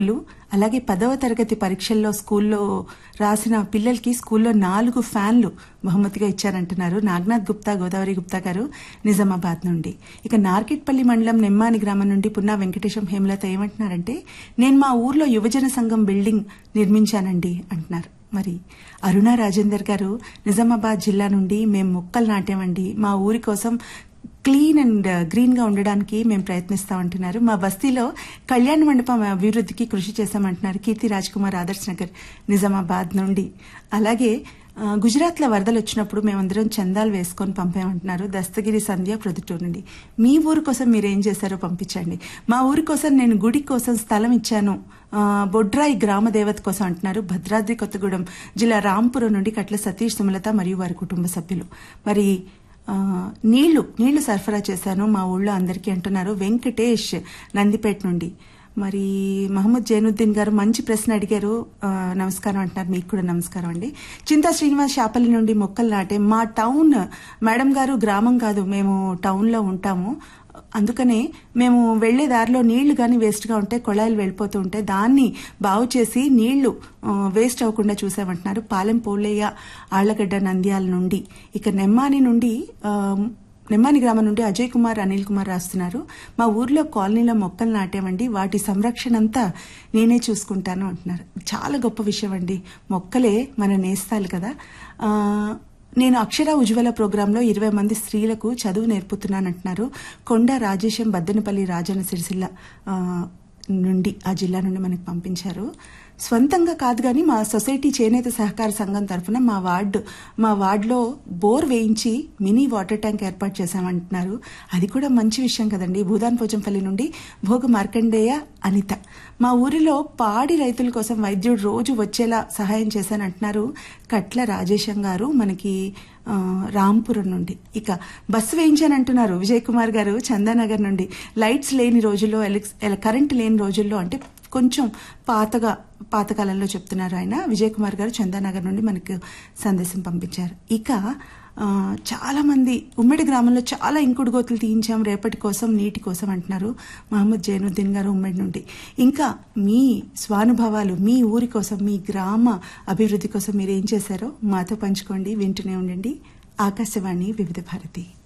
లు, అలాగే పదవ తరగతి పరీక్షల్లో స్కూల్లో రాసిన పిల్లలకి స్కూల్లో నాలుగు ఫ్యాన్లు బహుమతిగా ఇచ్చారంటున్నారు నాగనాథ్ గుప్తా గోదావరి గుప్తా గారు నిజామాబాద్ నుండి ఇక నార్కెట్పల్లి మండలం నెమ్మాని గ్రామం నుండి పున్నా వెంకటేశం హేమలత ఏమంటున్నారంటే నేను మా ఊర్లో యువజన సంఘం బిల్డింగ్ నిర్మించానండి అంటున్నారు మరి అరుణ రాజేందర్ గారు నిజామాబాద్ జిల్లా నుండి మేము మొక్కలు నాటామండి మా ఊరి కోసం క్లీన్ అండ్ గ్రీన్ గా ఉండడానికి మేము ప్రయత్నిస్తాం అంటున్నారు మా బస్తీలో కళ్యాణ మండపం అభివృద్ధికి కృషి చేశామంటున్నారు కీర్తి రాజ్ కుమార్ ఆదర్శ్ నగర్ నిజామాబాద్ నుండి అలాగే ఆ, గుజరాత్లో వరదలు వచ్చినప్పుడు మేమందరం చందాలు వేసుకొని పంపామంటున్నారు దస్తగిరి సంధ్య ప్రొద్దుటూరు నుండి మీ ఊరు కోసం మీరు ఏం చేశారో పంపించండి మా ఊరి కోసం నేను గుడి కోసం స్థలం ఇచ్చాను ఆ, బొడ్రాయి గ్రామ దేవత కోసం అంటున్నారు భద్రాద్రి కొత్తగూడెం జిల్లా రాంపురం నుండి కట్ల సతీష్ సుమలత మరియు వారి కుటుంబ సభ్యులు మరి ఆ, నీళ్లు నీళ్లు సరఫరా చేశాను మా ఊళ్ళో అందరికీ అంటున్నారు వెంకటేష్ నందిపేట నుండి మరి మహమ్మద్ జైనుద్దీన్ గారు మంచి ప్రశ్న అడిగారు ఆ, నమస్కారం అంటున్నారు మీకు కూడా నమస్కారం అండి చింతా శ్రీనివాస్ శాపల్లి నుండి మొక్కలు నాటే మా టౌన్ మేడం గారు గ్రామం కాదు మేము టౌన్లో ఉంటాము అందుకనే మేము వెళ్లే దారిలో నీళ్లు కానీ వేస్ట్ గా ఉంటే కొళాయిలు వెళ్ళిపోతూ ఉంటే దాన్ని బాగు చేసి నీళ్లు ఆ, వేస్ట్ అవ్వకుండా చూసామంటున్నారు పాలెం పోలయ్య ఆళ్లగడ్డ నంద్యాల నుండి ఇక నెమ్మాని నుండి ఆ, నెమ్మాని గ్రామం నుండి అజయ్ కుమార్ అనిల్ కుమార్ రాస్తున్నారు మా ఊర్లో కాలనీలో మొక్కలు నాటామండి వాటి సంరక్షణ అంతా నేనే చూసుకుంటాను అంటున్నారు చాలా గొప్ప విషయం అండి మొక్కలే మన నేస్తాలు కదా ఆ, నేను అక్షర ఉజ్వల ప్రోగ్రాంలో ఇరవై మంది స్త్రీలకు చదువు నేర్పుతున్నానంటున్నారు కొండ రాజేశం బద్దెనపల్లి రాజన్న సిరిసిల్ల ఆ, నుండి ఆ జిల్లా నుండి మనకి పంపించారు స్వంతంగా కాదు కానీ మా సొసైటీ చేనేత సహకార సంఘం తరఫున మా వార్డు మా వార్డులో బోర్ వేయించి మినీ వాటర్ ట్యాంక్ ఏర్పాటు చేశామంటున్నారు అది కూడా మంచి విషయం కదండి భూదాన్ పోచంపల్లి నుండి భోగ మార్కండేయ అనిత మా ఊరిలో పాడి రైతుల కోసం వైద్యుడు రోజు వచ్చేలా సహాయం చేశానంటున్నారు కట్ల రాజేశం గారు మనకి ఆ, రాంపురం నుండి ఇక బస్సు వేయించానంటున్నారు విజయ్ కుమార్ గారు చందానగర్ నుండి లైట్స్ లేని రోజుల్లో ఎలక్స్- ఎల- కరెంట్ లేని రోజుల్లో అంటే కొంచెం పాతగా పాతకాలంలో చెప్తున్నారు ఆయన విజయ్ కుమార్ గారు చందానగర్ నుండి మనకు సందేశం పంపించారు ఇక ఆ, చాలా మంది ఉమ్మడి గ్రామంలో చాలా ఇంకుడు గోతులు తీయించాం రేపటి కోసం నీటి కోసం అంటున్నారు మహమ్మద్ జైనుద్దీన్ గారు ఉమ్మడి నుండి ఇంకా మీ స్వానుభవాలు మీ ఊరి కోసం మీ గ్రామ అభివృద్ధి కోసం మీరు ఏం చేశారో మాతో పంచుకోండి వింటూనే ఉండండి ఆకాశవాణి వివిధ భారతి